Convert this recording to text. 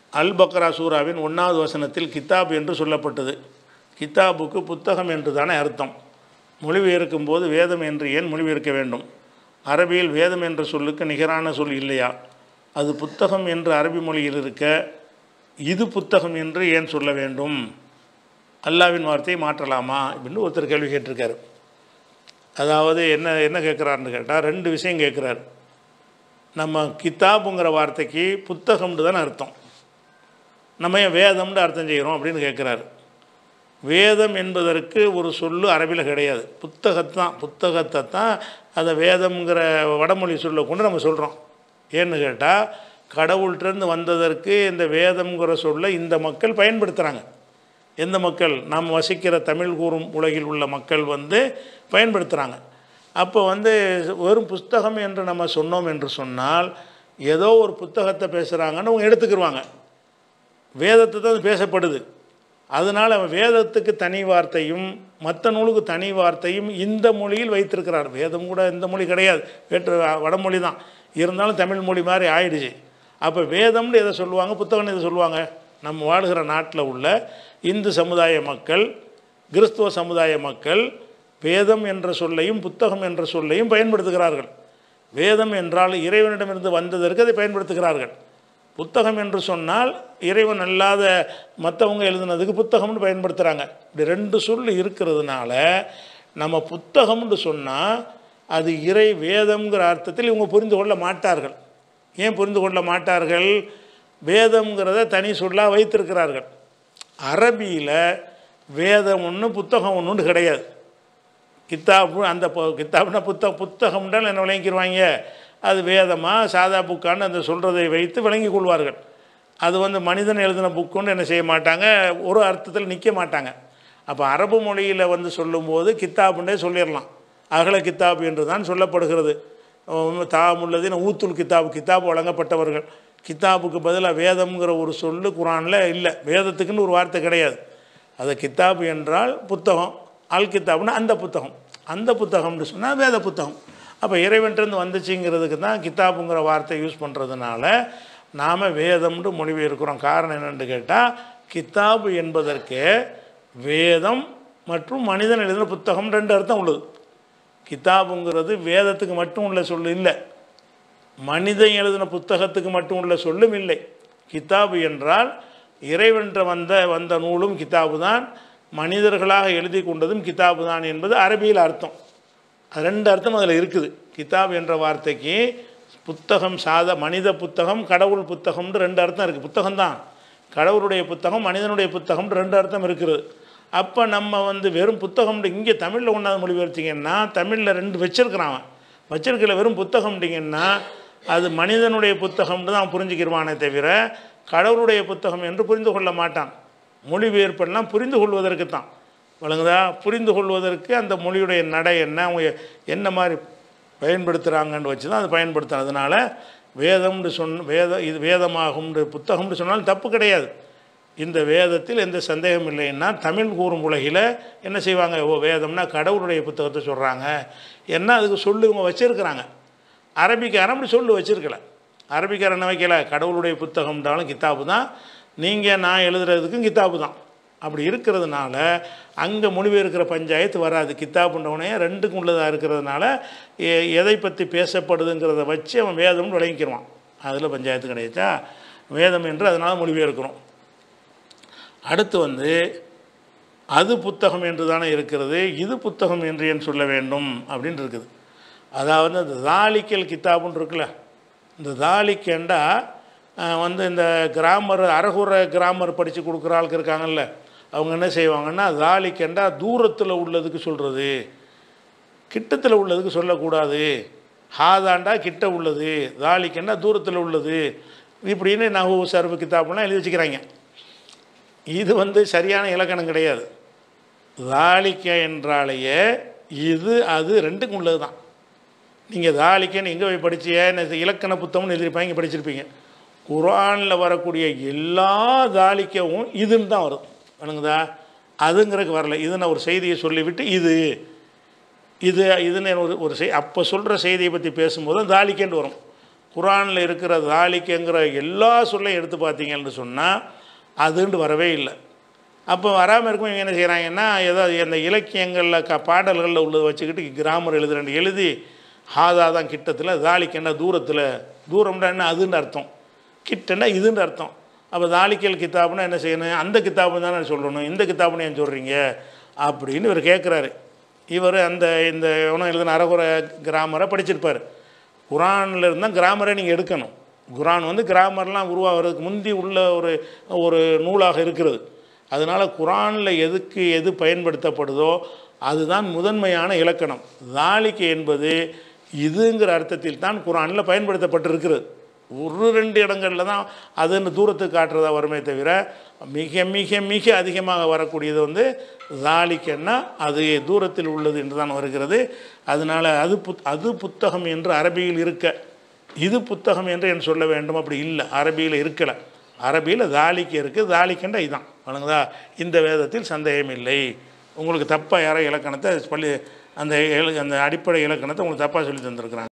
அல் பக்ரா சூராவின் ஒன்றாவது வசனத்தில் கித்தாப் என்று சொல்லப்பட்டது கித்தாபுக்கு புத்தகம் என்று தானே அர்த்தம் மொழிபெயர்க்கும் போது வேதம் என்று ஏன் மொழிபெயர்க்க வேண்டும் அரபியில் வேதம் என்ற சொல்லுக்கு நிகரான சொல் இல்லையா அது புத்தகம் என்று அரபி மொழியில் இருக்க இது புத்தகம் என்று ஏன் சொல்ல வேண்டும் அல்லாவின் வார்த்தையை மாற்றலாமா அப்படின்னு ஒருத்தர் கேள்வி கேட்டிருக்காரு அதாவது என்ன என்ன கேட்குறாருன்னு கேட்டால் ரெண்டு விஷயம் கேட்குறாரு நம்ம கித்தாபுங்கிற வார்த்தைக்கு புத்தகம்னு தானே அர்த்தம் நம்ம ஏன் வேதம்னு அர்த்தம் செய்கிறோம் அப்படின்னு கேட்குறாரு வேதம் என்பதற்கு ஒரு சொல்லு அரபியில் கிடையாது புத்தகத்தான் புத்தகத்தை தான் அதை வேதம்ங்கிற வடமொழி சொல்ல கொண்டு நம்ம சொல்கிறோம் ஏன்னு கேட்டால் கடவுள்கிட்டருந்து வந்ததற்கு இந்த வேதம்ங்கிற சொல்லை இந்த மக்கள் பயன்படுத்துகிறாங்க எந்த மக்கள் நாம் வசிக்கிற தமிழ் கூறும் உலகில் உள்ள மக்கள் வந்து பயன்படுத்துகிறாங்க அப்போ வந்து வெறும் புஸ்தகம் என்று நம்ம சொன்னோம் என்று சொன்னால் ஏதோ ஒரு புத்தகத்தை பேசுகிறாங்கன்னு அவங்க எடுத்துக்கிருவாங்க வேதத்தை தான் அது பேசப்படுது அதனால் அவன் வேதத்துக்கு தனி வார்த்தையும் மற்ற நூலுக்கு தனி வார்த்தையும் இந்த மொழியில் வைத்திருக்கிறார் வேதம் கூட இந்த மொழி கிடையாது வேற்று வடமொழி தான் இருந்தாலும் தமிழ் மொழி மாதிரி ஆயிடுச்சு அப்போ வேதம்னு எதை சொல்லுவாங்க புத்தகம்னு எதை சொல்லுவாங்க நம்ம வாழ்கிற நாட்டில் உள்ள இந்து சமுதாய மக்கள் கிறிஸ்துவ சமுதாய மக்கள் வேதம் என்ற சொல்லையும் புத்தகம் என்ற சொல்லையும் பயன்படுத்துகிறார்கள் வேதம் என்றால் இறைவனிடமிருந்து வந்ததற்கு அதை பயன்படுத்துகிறார்கள் புத்தகம் என்று சொன்னால் இறைவன் அல்லாத மற்றவங்க எழுதுனதுக்கு புத்தகம்னு பயன்படுத்துகிறாங்க இப்படி ரெண்டு சொல் இருக்கிறதுனால நம்ம புத்தகம்னு சொன்னால் அது இறை வேதம்ங்கிற அர்த்தத்தில் இவங்க புரிந்து கொள்ள மாட்டார்கள் ஏன் புரிந்து கொள்ள மாட்டார்கள் வேதம்ங்கிறத தனி சொல்லாக வைத்திருக்கிறார்கள் அரபியில் வேதம் ஒன்று புத்தகம் ஒன்று கிடையாது கித்தாபு அந்த பு- கித்தாப்னா புத்த புத்தகம்னால் என்ன விளங்கிடுவாங்க அது வேதமா சாதா புக்கான்னு அந்த சொல்கிறதை வைத்து விளங்கி கொள்வார்கள் அது வந்து மனிதன் எழுதின புக்குன்னு என்ன செய்ய மாட்டாங்க ஒரு அர்த்தத்தில் நிற்க மாட்டாங்க அப்போ அரபு மொழியில் வந்து சொல்லும்போது கித்தாப்புன்னே சொல்லிடலாம் அகல கித்தாப் என்று தான் சொல்லப்படுகிறது தாமுள்ளது ஊத்துல் கித்தாப் கித்தாப் வழங்கப்பட்டவர்கள் கித்தாபுக்கு பதிலாக வேதம்ங்கிற ஒரு சொல்லு குரானில் இல்லை வேதத்துக்குன்னு ஒரு வார்த்தை கிடையாது அது கித்தாப் என்றால் புத்தகம் அல் கித்தாப்னா அந்த புத்தகம் அந்த புத்தகம்னு சொன்னால் வேத புத்தகம் அப்போ இறைவன்கிட்டருந்து வந்துச்சுங்கிறதுக்கு தான் கித்தாப்புங்கிற வார்த்தை யூஸ் பண்ணுறதுனால நாம் வேதம்னு மொழிபெயர்க்கிறோம் காரணம் என்னென்னு கேட்டால் கித்தாபு என்பதற்கு வேதம் மற்றும் மனிதன் எழுதின புத்தகம் ரெண்டு அர்த்தம் உள்ளது கித்தாபுங்கிறது வேதத்துக்கு மட்டும் உள்ள சொல்லு இல்லை மனிதன் எழுதின புத்தகத்துக்கு மட்டும் உள்ள சொல்லும் இல்லை கித்தாபு என்றால் இறைவன்ற வந்த வந்த நூலும் கித்தாபு தான் மனிதர்களாக எழுதி கொண்டதும் கித்தாபு தான் என்பது அரபியில் அர்த்தம் அது ரெண்டு அர்த்தம் அதில் இருக்குது கித்தாப் என்ற வார்த்தைக்கு புத்தகம் சாத மனித புத்தகம் கடவுள் புத்தகம்னு ரெண்டு அர்த்தம் இருக்குது புத்தகம் தான் கடவுளுடைய புத்தகம் மனிதனுடைய புத்தகம்னு ரெண்டு அர்த்தம் இருக்குது அப்போ நம்ம வந்து வெறும் புத்தகம்னு இங்கே தமிழில் ஒன்றாவது மொழிபெயர்த்திங்கன்னா தமிழில் ரெண்டு வச்சிருக்கிறான் அவன் வச்சிருக்கல வெறும் புத்தகம்ட்டிங்கன்னா அது மனிதனுடைய புத்தகம்னு தான் புரிஞ்சுக்கிடுவானே தவிர கடவுளுடைய புத்தகம் என்று புரிந்து கொள்ள மாட்டான் மொழிபெயர்ப்பெல்லாம் புரிந்து கொள்வதற்கு தான் வழங்குதா புரிந்து கொள்வதற்கு அந்த மொழியுடைய நடை என்ன அவங்க என்ன மாதிரி பயன்படுத்துகிறாங்கன்னு வச்சு தான் அது பயன்படுத்தும் அதனால் வேதம்னு சொன்ன வேத இது வேதமாகும்னு புத்தகம்னு சொன்னாலும் தப்பு கிடையாது இந்த வேதத்தில் எந்த சந்தேகம் இல்லைன்னா தமிழ் கூறும் உலகில் என்ன செய்வாங்க ஓ வேதம்னா கடவுளுடைய புத்தகத்தை சொல்கிறாங்க என்ன அதுக்கு சொல்லு இவங்க வச்சுருக்கிறாங்க அரபிக்காரன் அப்படி சொல்லு வச்சுருக்கல அரபிக்காரன் வைக்கல கடவுளுடைய புத்தகம்ன்றாலும் கித்தாபு தான் நீங்கள் நான் எழுதுறதுக்கும் கித்தாபு தான் அப்படி இருக்கிறதுனால அங்கே மொழிபெயர்க்கிற பஞ்சாயத்து வராது கித்தாப்புன்றவனே ரெண்டுக்கும் உள்ளதாக இருக்கிறதுனால எ- எதை பற்றி பேசப்படுதுங்கிறத வச்சு அவன் வேதம்னு விளங்கிக்கிறான் அதில் பஞ்சாயத்து கிடையாச்சா வேதம் என்று அதனால் மொழிபெயர்க்கிறோம் அடுத்து வந்து அது புத்தகம் என்று தானே இருக்கிறது இது புத்தகம் என்று ஏன் சொல்ல வேண்டும் அப்படின்னு இருக்குது அதாவது அந்த தாலிக்கல் கித்தாபுன்னு இருக்குல்ல இந்த தாலிக்கண்டா அஹ், வந்து இந்த கிராமர் அரகுர கிராமர் படித்து கொடுக்குற ஆளுக்கு இருக்காங்கல்ல அவங்க என்ன செய்வாங்கன்னா தாலிக்கண்டா தூரத்தில் உள்ளதுக்கு சொல்கிறது கிட்டத்தில் உள்ளதுக்கு சொல்லக்கூடாது ஹாதாண்டா கிட்ட உள்ளது தாலிக்கண்டா தூரத்தில் உள்ளது இப்படின்னு நகு சர்வ கித்தாபுலாம் எழுதி வச்சுக்கிறாங்க இது வந்து சரியான இலக்கணம் கிடையாது தாலிக்க என்றாலேயே இது அது ரெண்டுக்கும் உள்ளது தான் நீங்கள் தாலிக்கன்னு எங்கே போய் படிச்சிய இலக்கண புத்தகம்னு எழுதிருப்பாங்க படிச்சிருப்பீங்க குரானில் வரக்கூடிய எல்லா தாலிக்கவும் இதுன்னு தான் வரும் வணங்குதா அதுங்கிறதுக்கு வரல இது நான் ஒரு செய்தியை சொல்லிவிட்டு இது இது இதுன்னு ஒரு ஒரு செய் அப்போ சொல்கிற செய்தியை பற்றி பேசும்போது தாலிக்கேண்டு வரும் குரானில் இருக்கிற தாலிக்குங்கிற எல்லா சொல்லையும் எடுத்து பார்த்தீங்கன்னு சொன்னால் அதுன்ட்டு வரவே இல்லை அப்போ வராமல் இருக்கும் இவங்க என்ன செய்கிறாங்கன்னா ஏதோ அந்த இலக்கியங்களில் க பாடல்களில் உள்ளதை வச்சுக்கிட்டு கிராமர் எழுதுறேன் எழுதி ஹாதா தான் கிட்டத்தில் தாலிக்கு என்ன தூரத்தில் தூரம்னா என்ன அதுன்னு அர்த்தம் கிட்டன்னா இதுன்னு அர்த்தம் அப்போ தாலிக்கல் கித்தாப்னா என்ன செய்யணும் அந்த கித்தாபு தானே சொல்லணும் இந்த கித்தாபுன்னு ஏன் சொல்கிறீங்க அப்படின்னு இவர் கேட்குறாரு இவர் அந்த இந்த இவனும் எழுதின அறகுறை கிராமரை படிச்சிருப்பார் குரானில் இருந்தால் கிராமரை நீங்கள் எடுக்கணும் குரான் வந்து கிராமர்லாம் உருவாகிறதுக்கு முந்தி உள்ள ஒரு ஒரு நூலாக இருக்கிறது அதனால் குரானில் எதுக்கு எது பயன்படுத்தப்படுதோ அதுதான் முதன்மையான இலக்கணம் தாலிக்கு என்பது இதுங்கிற அர்த்தத்தில் தான் குரானில் பயன்படுத்தப்பட்டிருக்கிறது ஒரு ரெண்டு இடங்களில் தான் அதுன்னு தூரத்துக்கு காட்டுறதா வருமே தவிர மிக மிக மிக அதிகமாக வரக்கூடியது வந்து தாலிக்கன்னா அது தூரத்தில் உள்ளது என்று தான் வருகிறது அதனால் அது புத் அது புத்தகம் என்று அரபியில் இருக்க இது புத்தகம் என்று என் சொல்ல வேண்டும் அப்படி இல்லை அரபியில் இருக்கலை அரபியில் தாலிக்கு இருக்குது தாலிக்கண்டா இதுதான் வணங்குதா இந்த வேதத்தில் சந்தேகம் இல்லை உங்களுக்கு தப்பாக யாரோ இலக்கணத்தை பள்ளி அந்த எழு அந்த அடிப்படை இலக்கணத்தை உங்களுக்கு தப்பாக சொல்லி தந்திருக்கிறாங்க